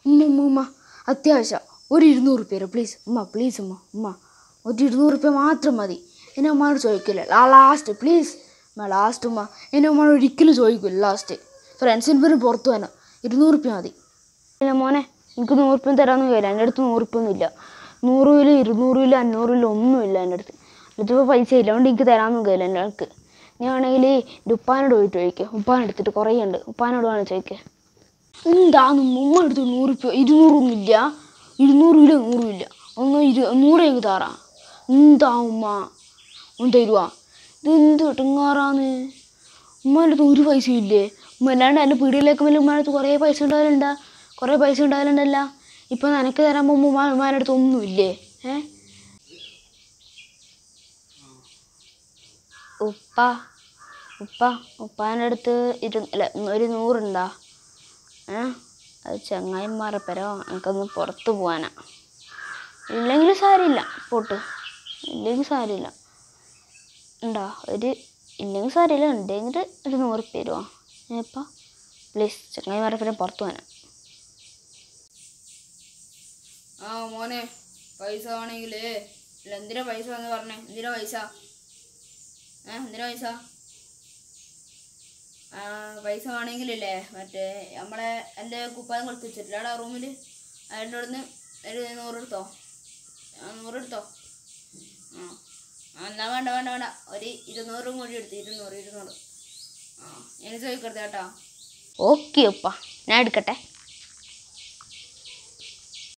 ഉമ്മ ഉമ്മ ഉമ്മ അത്യാവശ്യം ഒരു ഇരുന്നൂറ് റുപ്യ പ്ലീസ് ഉമ്മ പ്ലീസ് ഉമ്മ ഉമ്മ ഒരു ഇരുന്നൂറ് റുപ്യ മാത്രം മതി എന്നെ ഉമ്മാനോട് ചോദിക്കില്ല ആ ലാസ്റ്റ് പ്ലീസ് ഉമ്മ ലാസ്റ്റ് ഉമ്മ എന്നെ ഉമ്മാനോട് ഒരിക്കലും ചോദിക്കില്ല ലാസ്റ്റ് ഫ്രണ്ട്സിന് പേര് പുറത്തു പോകാനോ ഇരുന്നൂറ് റുപ്യ മതി പിന്നെ മോനെ എനിക്ക് നൂറ് റുപ്യ തരാമെന്ന് കഴിയില്ല എൻ്റെ അടുത്ത് നൂറ് റുപ്യ ഒന്നുമില്ല നൂറ് കിലോ ഇരുന്നൂറ് കിലോ അഞ്ഞൂറ് കിലോ ഒന്നുമില്ല എൻ്റെ അടുത്ത് ഇതിപ്പോൾ പൈസ ഇല്ല അതുകൊണ്ട് എനിക്ക് തരാമെന്ന് കഴിയില്ല എൻ്റെ ആൾക്ക് ഞാൻ ആണെങ്കിൽ എൻ്റെ ഉപ്പാനോട് പോയിട്ട് ചോദിക്കുക ഉപ്പാനെ എടുത്തിട്ട് കുറേ ഉണ്ട് ഉപ്പാനോട് വേണം ചോദിക്കുക എന്താന്ന് ഉമ്മ എടുത്ത് നൂറ് രൂപ ഇരുന്നൂറൊന്നും ഇല്ല ഇരുന്നൂറും ഇല്ല നൂറും ഇല്ല ഒന്ന് ഇരു നൂറ് എനിക്ക് താറാ എന്താ ഉമ്മ ഒന്ന് തരുവാ ഇത് എന്ത് ഇട്ടങ്ങാറാന്ന് ഉമ്മാൻ്റെ അടുത്ത് ഒരു പൈസ ഇല്ലേ ഉമ്മ അല്ലാണ്ട് എൻ്റെ പീടിയിലേക്ക് മേലെ ഉമ്മാൻ്റെ അടുത്ത് കുറേ പൈസ ഉണ്ടാവലുണ്ടാ കുറേ പൈസ ഉണ്ടാവലുണ്ടല്ല ഇപ്പം നിനക്ക് തരാൻ പോകുമ്പോൾ ഉമ്മ ഉമ്മാൻ്റെ അടുത്ത് ഒന്നും ഇല്ലേ ഏ ഉപ്പ ഉപ്പ ഉപ്പാൻ്റെ അടുത്ത് ഇരു അല്ല ഒരു നൂറുണ്ടാ ഏ അത് ചങ്ങായിമാരെ പെരോ എനിക്കൊന്ന് പുറത്ത് പോകാനാ ഇല്ലെങ്കിൽ സാരമില്ല പോട്ട് ഇല്ലെങ്കിൽ സാരമില്ല ഉണ്ടോ ഒരു ഇല്ലെങ്കിൽ സാരമില്ല ഉണ്ടെങ്കിൽ ഒരു നൂറ് പേര് തരുമോ ഏപ്പാ പ്ലീസ് ചങ്ങായിമാരെ പെര പുറത്ത് പോകാനാ ആ മോനെ പൈസ വേണമെങ്കിലേ ഇല്ല എന്തിനാ പൈസ എന്ന് പറഞ്ഞേ എന്തിനാ പൈസ ഏ എന്തിനാ പൈസ ആ പൈസ വേണമെങ്കിലില്ലേ മറ്റേ നമ്മളെ എൻ്റെ കുപ്പായം കൊടുത്ത് വെച്ചിട്ടില്ല ആ റൂമിൽ അതിൻ്റെ അവിടുന്ന് ഒരു നൂറെടുത്തോ ആ നൂറെടുത്തോ ആ ആ എന്നാ വേണ്ട വേണ്ട വേണ്ട ഒരു ഇരുന്നൂറും കൂടി എടുത്ത് ഇരുന്നൂറ് ഇരുന്നൂറ് ആ ഇനി ചോദിക്കരുത് കേട്ടോ ഓക്കെ ഉപ്പ ഞാൻ എടുക്കട്ടെ